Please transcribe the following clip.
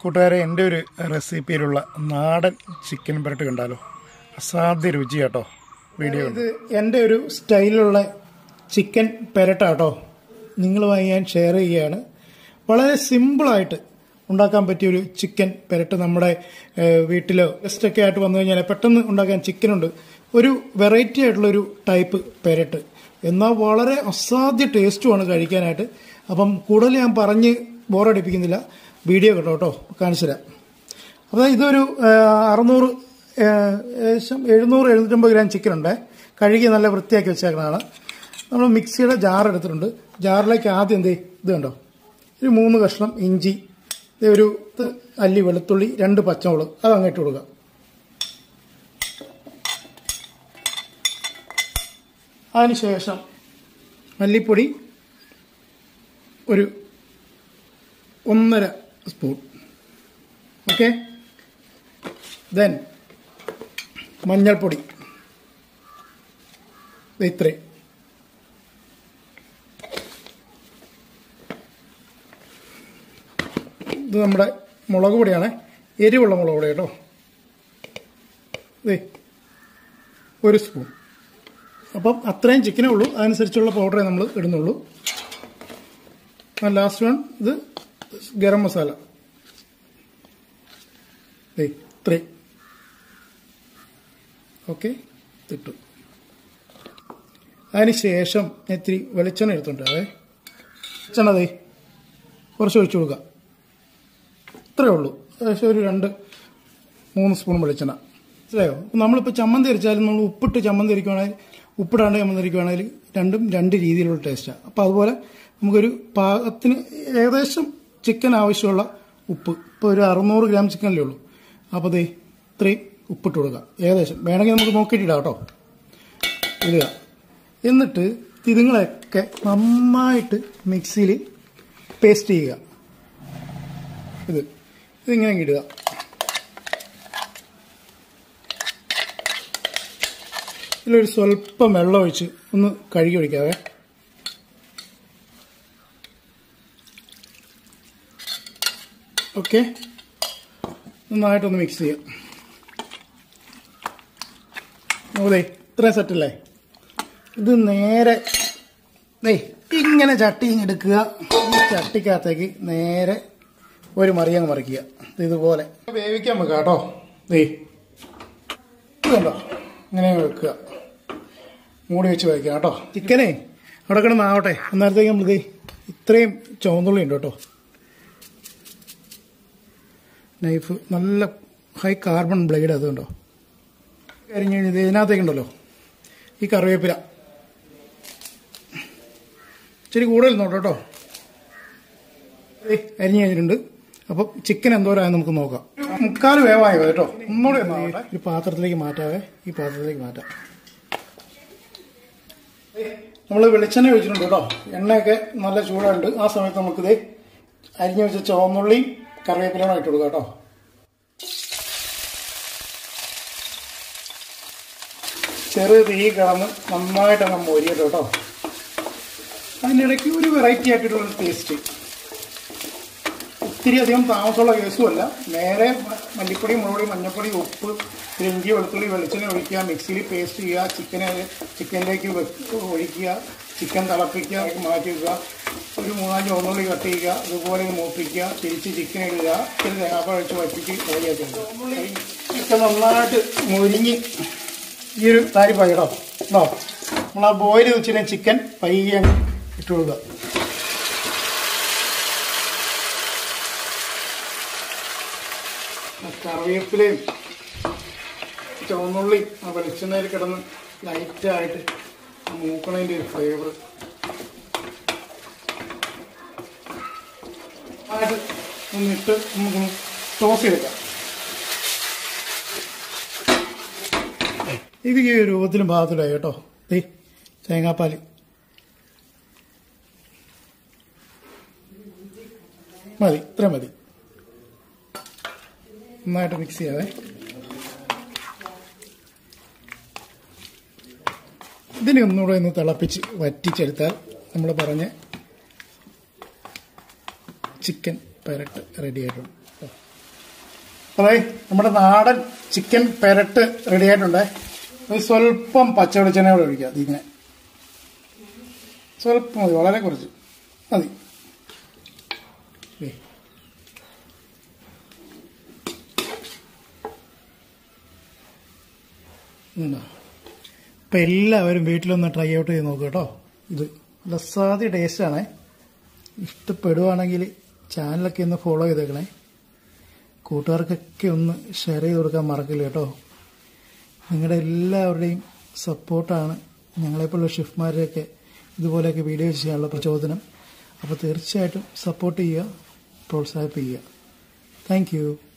കൂട്ടുകാരെ എൻ്റെ ഒരു റെസിപ്പിയിലുള്ള നാടൻ ചിക്കൻ പുരട്ട് കണ്ടാലോ അസാധ്യ രുചി കേട്ടോ വീഡിയോ ഇത് എൻ്റെ ഒരു സ്റ്റൈലിലുള്ള ചിക്കൻ പെരട്ടാട്ടോ നിങ്ങളുമായി ഞാൻ ഷെയർ ചെയ്യുകയാണ് വളരെ സിമ്പിളായിട്ട് ഉണ്ടാക്കാൻ പറ്റിയ ഒരു ചിക്കൻ പെരട്ട് നമ്മുടെ ഏഹ്, വീട്ടിലോ ഗസ്റ്റൊക്കെ ആയിട്ട് വന്നു കഴിഞ്ഞാൽ പെട്ടെന്ന് ഉണ്ടാക്കാൻ ചിക്കനുണ്ട് ഒരു വെറൈറ്റി ആയിട്ടുള്ള ഒരു ടൈപ്പ് പെരട്ട് എന്നാൽ വളരെ അസാധ്യ ടേസ്റ്റുമാണ് കഴിക്കാനായിട്ട് അപ്പം കൂടുതൽ ഞാൻ പറഞ്ഞ് ബോറടിപ്പിക്കുന്നില്ല വീഡിയോ കേട്ടോ കേട്ടോ കാണിച്ചു തരാം അപ്പോൾ ഇതൊരു ആ, അറുന്നൂറ് ആ, ഏകദേശം എഴുന്നൂറ് എഴുന്നൂറ്റമ്പത് ഗ്രാം ചിക്കൻ ഉണ്ട് കഴുകി നല്ല വൃത്തിയാക്കി വെച്ചേക്കണതാണ് നമ്മൾ മിക്സിയുടെ ജാർ എടുത്തിട്ടുണ്ട് ജാറിലേക്ക് ആദ്യം എന്ത് ഇത് കണ്ടോ ഒരു മൂന്ന് കഷ്ണം ഇഞ്ചി ദേ ഒരു ഇത് അല്ലി വെളുത്തുള്ളി രണ്ട് പച്ചമുളക് അത് അങ്ങോട്ട് കൊടുക്കുക അതിനുശേഷം മല്ലിപ്പൊടി ഒരു ഒന്നര സ്പൂൺ ഓക്കെ ദെൻ മഞ്ഞൾപ്പൊടി ദേ ഇത്രയും ഇത് നമ്മുടെ മുളക് പൊടിയാണ് എരിവുള്ള മുളക് പൊടി കേട്ടോ ദേ ഒരു സ്പൂൺ അപ്പം അത്രയും ചിക്കനേ ഉള്ളൂ അതനുസരിച്ചുള്ള പൗഡറേ നമ്മൾ ഇടുന്നുള്ളൂ ലാസ്റ്റ് വൺ ഇത് ഗരം മസാല ദേ ഇത്രയും ഓക്കെ ഇട്ടു അതിന് ശേഷം ഞാൻ ഇത്തിരി വെളിച്ചെണ്ണ എടുത്തുണ്ട് അതെ വെളിച്ചെണ്ണ ദേ കുറച്ച് ഒഴിച്ചു കൊടുക്കുക ഇത്രയേ ഉള്ളൂ ഏകദേശം ഒരു രണ്ട് മൂന്ന് സ്പൂൺ വെളിച്ചെണ്ണ മനസ്സിലായോ അപ്പം നമ്മളിപ്പോൾ ചമ്മന്തി അരിച്ചാലും നമ്മൾ ഉപ്പിട്ട് ചമ്മന്തി അരിക്കുവാണെങ്കിൽ ഉപ്പിടാണ്ട് ചമ്മന്തി അരിക്കുവാണെങ്കിൽ രണ്ടും രണ്ട് രീതിയിലുള്ള ടേസ്റ്റാണ് അപ്പോൾ അതുപോലെ നമുക്കൊരു പാകത്തിന് ഏകദേശം ചിക്കൻ ആവശ്യമുള്ള ഉപ്പ് ഇപ്പോൾ ഒരു അറുന്നൂറ് ഗ്രാം ചിക്കനല്ലേ ഉള്ളൂ അപ്പോൾ ദേ ഇത്രയും ഉപ്പിട്ട് കൊടുക്കുക ഏകദേശം വേണമെങ്കിൽ നമുക്ക് നോക്കിയിട്ടിടാം കേട്ടോ ഇടുക എന്നിട്ട് ഇതുങ്ങളൊക്കെ നന്നായിട്ട് മിക്സിയിൽ പേസ്റ്റ് ചെയ്യുക ഇത് ഇതിങ്ങനെ ഇടുക ഇതിലൊരു സ്വല്പം വെള്ളം ഒഴിച്ച് ഒന്ന് കഴുകി ഒഴിക്കാവേ ഓക്കെ നന്നായിട്ടൊന്ന് മിക്സ് ചെയ്യാം നോക്കേ ഇത്രയും സെറ്റല്ലേ ഇത് നേരെ ദേ ഇങ്ങനെ ചട്ടി ഇങ്ങ് എടുക്കുക ഈ ചട്ടിക്കകത്തേക്ക് നേരെ ഒരു മറിയങ്ങ് മറിക്കുക ഇത് ഇതുപോലെ വേവിക്കാൻ വെക്കുക കേട്ടോ ദേ ഇത് കണ്ടോ ഇങ്ങനെ വെക്കുക മൂടി വെച്ച് വയ്ക്കുക കേട്ടോ ചിക്കനേ അവിടെ കിടന്ന് ആവട്ടെ അന്നേരത്തേക്ക് നമ്മൾ ദേ ഇത്രയും ചുവന്നുള്ളി ഉണ്ട് കേട്ടോ നൈഫ് നല്ല ഹൈ കാർബൺ ബ്ലേഡ് അത് കണ്ടോ കരിഞ്ഞ് കഴിഞ്ഞത് ഇതിനകത്തേക്കുണ്ടല്ലോ ഈ കറിവേപ്പില ഇച്ചിരി കൂടുതൽ നോട്ടോ കേട്ടോ ഏയ് അരിഞ്ഞ് കഴിഞ്ഞിട്ടുണ്ട് അപ്പം ചിക്കൻ എന്തോരായെന്ന് നമുക്ക് നോക്കാം മുക്കാൽ വേവായോ കേട്ടോ ഒന്നുകൂടെ ഒന്ന് ആവട്ടെ. ഒരു പാത്രത്തിലേക്ക് മാറ്റാവേ ഈ പാത്രത്തിലേക്ക് മാറ്റാം നമ്മൾ വെളിച്ചെണ്ണ ഒഴിച്ചിട്ടുണ്ട് കേട്ടോ എണ്ണയൊക്കെ നല്ല ചൂടുണ്ട് ആ സമയത്ത് നമുക്കിത് അരിഞ്ഞു വെച്ച ചുവന്നുള്ളിയും കറിവേപ്പിലാണ് ഇട്ട് കൊടുക്കാം കേട്ടോ ചെറു തീ കിടന്ന് നന്നായിട്ടങ്ങ് മൊരിയട്ടോ കേട്ടോ അതിനിടയ്ക്ക് ഒരു വെറൈറ്റി ആയിട്ടുള്ള ടേസ്റ്റ് ഒത്തിരി അധികം താമസമുള്ള കേസുമല്ല നേരെ മ- മല്ലിപ്പൊടി മുളകുപൊടി മഞ്ഞൾപ്പൊടി ഉപ്പ് ഇത്തിരി ഇഞ്ചി വെളുത്തുള്ളി വെളിച്ചെണ്ണ ഒഴിക്കുക മിക്സിയിൽ പേസ്റ്റ് ചെയ്യുക ചിക്കനെ ചിക്കനിലേക്ക് വെക്ക് ഒഴിക്കുക ചിക്കൻ തിളപ്പിക്കുക മാറ്റി വെക്കുക ഒരു മൂന്നാല് ഒന്നുള്ളി കട്ട് ചെയ്യുക അതുപോലെ ഇത് മൂപ്പിക്കുക തിരിച്ച് ചിക്കൻ ഇടുക ഇത്തിരി തേങ്ങാപ്പാൽ ഒഴിച്ച് വറ്റിച്ച് കോഴിയാക്കി എടുക്കുക ചിക്കൻ നന്നായിട്ട് മുരിഞ്ഞ് ഈ ഒരു താരിപ്പായി കേട്ടോ കേട്ടോ നമ്മൾ ആ ബോയിൽ വെച്ചിട്ട് ചിക്കൻ പയ്യെ അങ്ങ് ഇട്ട് കൊടുക്കുക ആ കറിവേപ്പിലയും ചുവന്നുള്ളിയും ആ വെളിച്ചെണ്ണയിൽ കിടന്ന് ലൈറ്റായിട്ട് ആ മൂക്കണതിൻ്റെ ഒരു ഫ്ലേവർ ആയിട്ട് ഒന്നിട്ട് നമുക്കൊന്ന് ടോസ് ചെയ്തെടുക്കാം ഇത് ഈ രൂപത്തിലും ഭാഗത്തിലായി കേട്ടോ ദേ തേങ്ങാപ്പാൽ മതി ഇത്ര മതി നന്നായിട്ട് മിക്സ് ചെയ്യാവേ ഇതിനെ ഒന്നുകൂടെ ഒന്ന് തിളപ്പിച്ച് വറ്റിച്ചെടുത്താൽ നമ്മൾ പറഞ്ഞ ചിക്കൻ പെരട്ട് റെഡി ആയിട്ടുണ്ട് അതെ നമ്മുടെ നാടൻ ചിക്കൻ പെരട്ട് റെഡി ആയിട്ടുണ്ട് ഒരു സ്വല്പം പച്ച വെളിച്ചെണ്ണ കൂടെ ഒഴിക്കുക അതിങ്ങനെ സ്വല്പം മതി വളരെ കുറച്ച് മതി ദേ. ഇതുണ്ടോ? അപ്പം എല്ലാവരും വീട്ടിലൊന്ന് ട്രൈ ഔട്ട് ചെയ്ത് നോക്കുക കേട്ടോ ഇത് ലസാദി ടേസ്റ്റാണേ ഇഷ്ടപ്പെടുവാണെങ്കിൽ ചാനലൊക്കെ ഒന്ന് ഫോളോ ചെയ്തേക്കണേ കൂട്ടുകാർക്കൊക്കെ ഒന്ന് ഷെയർ ചെയ്ത് കൊടുക്കാൻ മറക്കില്ല കേട്ടോ നിങ്ങളുടെ എല്ലാവരുടെയും സപ്പോർട്ടാണ് ഞങ്ങളെപ്പോലുള്ള ഷിഫ്റ്റ്മാരെയൊക്കെ ഇതുപോലെയൊക്കെ വീഡിയോ ചെയ്യാനുള്ള പ്രചോദനം അപ്പോൾ തീർച്ചയായിട്ടും സപ്പോർട്ട് ചെയ്യുക പ്രോത്സാഹിപ്പിക്കുക താങ്ക് യു